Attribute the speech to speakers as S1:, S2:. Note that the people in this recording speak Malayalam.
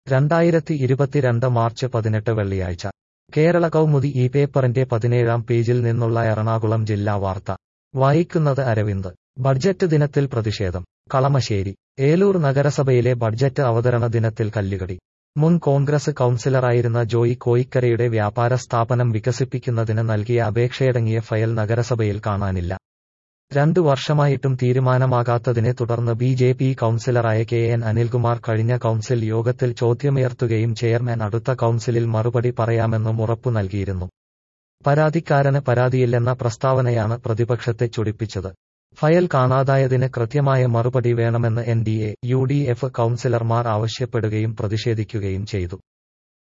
S1: രണ്ടായിരത്തി ഇരുപത്തിരണ്ട് മാർച്ച് പതിനെട്ട് വെള്ളിയാഴ്ച കേരള കൗമുദി ഈ പേപ്പറിന്റെ പതിനേഴാം പേജിൽ നിന്നുള്ള എറണാകുളം ജില്ലാ വാർത്ത വായിക്കുന്നത് അരവിന്ദ് ബഡ്ജറ്റ് ദിനത്തിൽ പ്രതിഷേധം കളമശ്ശേരി ഏലൂർ നഗരസഭയിലെ ബഡ്ജറ്റ് അവതരണ ദിനത്തിൽ കല്ലുകടി മുൻ കോൺഗ്രസ് കൌൺസിലറായിരുന്ന ജോയി കോയിക്കരയുടെ വ്യാപാര സ്ഥാപനം വികസിപ്പിക്കുന്നതിന് നൽകിയ അപേക്ഷയടങ്ങിയ ഫയൽ നഗരസഭയിൽ കാണാനില്ല രണ്ടു വർഷമായിട്ടും തീരുമാനമാകാത്തതിനെ തുടർന്ന് ബി ജെ പി കൌൺസിലറായ കെ എൻ അനിൽകുമാർ കഴിഞ്ഞ കൌൺസിൽ യോഗത്തിൽ ചോദ്യമുയർത്തുകയും ചെയർമാൻ അടുത്ത കൌൺസിലിൽ മറുപടി പറയാമെന്നും ഉറപ്പു നൽകിയിരുന്നു പരാതിക്കാരന് പരാതിയില്ലെന്ന പ്രസ്താവനയാണ് പ്രതിപക്ഷത്തെ ചൊടിപ്പിച്ചത് ഫയൽ കാണാതായതിന് കൃത്യമായ മറുപടി വേണമെന്ന് N D A U D F കൌൺസിലർമാർ ആവശ്യപ്പെടുകയും പ്രതിഷേധിക്കുകയും ചെയ്തു